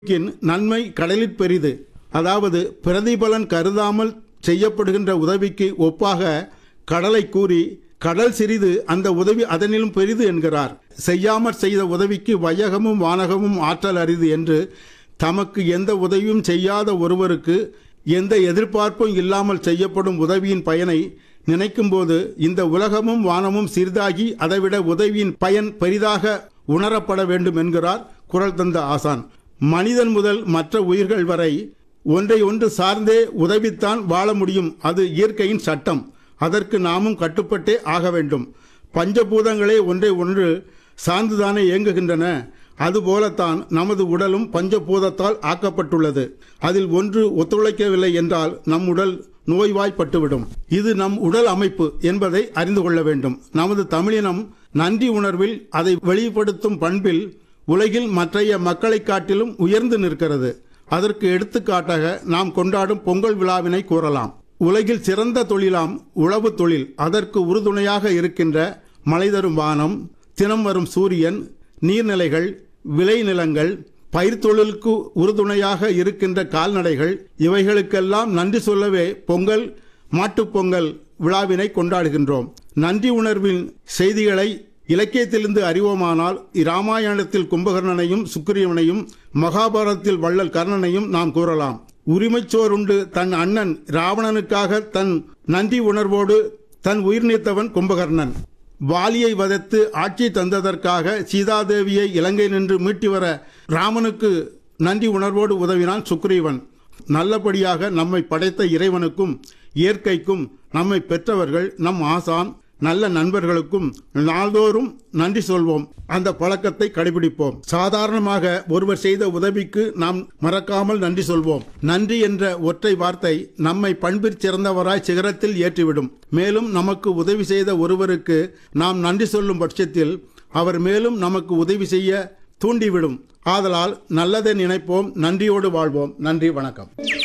கின் நன்மை கடலிற் பெரிது அதாவது பிரதிபலன் கருதாமல் செய்யப்படுகின்ற உதவிக்கு ஒப்பாக கடலை கூறி கடல் சிறிது அந்த உதவி அதனிலும் பெரிது என்கிறார் செய்யாமற் செய்த உதவிக்கு வையகமும் வானகமும் ஆற்றல் அரிது என்று தமக்கு எந்த உதவியும் செய்யாத ஒருவருக்கு எந்த எதிர்பார்ப்பும் இல்லாமல் செய்யப்படும் உதவியின் பயனை நினைக்கும்போது இந்த உலகமும் வானமும் சிறிதாகி அதைவிட உதவியின் பயன் பெரிதாக உணரப்பட வேண்டும் என்கிறார் குரல் தந்த ஆசான் மனிதன் முதல் மற்ற உயிர்கள் வரை ஒன்றை ஒன்று சார்ந்தே உதவித்தான் வாழ முடியும் அது இயற்கையின் சட்டம் அதற்கு நாமும் கட்டுப்பட்டே ஆக வேண்டும் பஞ்சபூதங்களே ஒன்றை ஒன்று சார்ந்துதானே இயங்குகின்றன அதுபோலத்தான் நமது உடலும் பஞ்சபூதத்தால் ஆக்கப்பட்டுள்ளது அதில் ஒன்று ஒத்துழைக்கவில்லை என்றால் நம் உடல் நோய்வாய்ப்பட்டுவிடும் இது நம் உடல் அமைப்பு என்பதை அறிந்து கொள்ள வேண்டும் நமது தமிழினம் நன்றி உணர்வில் அதை வெளிப்படுத்தும் பண்பில் உலகில் மற்றைய மக்களைக் காட்டிலும் உயர்ந்து நிற்கிறது அதற்கு எடுத்துக்காட்டாக நாம் கொண்டாடும் பொங்கல் விழாவினை கூறலாம் உலகில் சிறந்த தொழிலாம் உழவு தொழில் அதற்கு உறுதுணையாக இருக்கின்ற மழை தரும் வானம் தினம் வரும் சூரியன் நீர்நிலைகள் விளைநிலங்கள் பயிர் தொழிலுக்கு உறுதுணையாக இருக்கின்ற கால்நடைகள் இவைகளுக்கெல்லாம் நன்றி சொல்லவே பொங்கல் மாட்டுப் பொங்கல் விழாவினை கொண்டாடுகின்றோம் நன்றி உணர்வின் செய்திகளை இலக்கியத்திலிருந்து அறிவோமானால் இராமாயணத்தில் கும்பகர்ணனையும் சுக்கிரியவனையும் மகாபாரதத்தில் வள்ளல் கர்ணனையும் நாம் கூறலாம் உரிமைச்சோருண்டு தன் அண்ணன் ராவணனுக்காக தன் நன்றி உணர்வோடு தன் உயிர் நீத்தவன் கும்பகர்ணன் வாலியை வதைத்து ஆட்சி தந்ததற்காக சீதாதேவியை இலங்கை நின்று மீட்டி வர ராமனுக்கு நன்றி உணர்வோடு உதவினான் சுக்ரீவன் நல்லபடியாக நம்மை படைத்த இறைவனுக்கும் இயற்கைக்கும் நம்மை பெற்றவர்கள் நம் ஆசான் நல்ல நண்பர்களுக்கும் நாள்தோறும் நன்றி சொல்வோம் அந்த பழக்கத்தை கடைபிடிப்போம் சாதாரணமாக ஒருவர் செய்த உதவிக்கு நாம் மறக்காமல் நன்றி சொல்வோம் நன்றி என்ற ஒற்றை வார்த்தை நம்மை பண்பிற் சிறந்தவராய் சிகரத்தில் ஏற்றிவிடும் மேலும் நமக்கு உதவி செய்த ஒருவருக்கு நாம் நன்றி சொல்லும் பட்சத்தில் அவர் மேலும் நமக்கு உதவி செய்ய தூண்டிவிடும் ஆதலால் நல்லதை நினைப்போம் நன்றியோடு வாழ்வோம் நன்றி வணக்கம்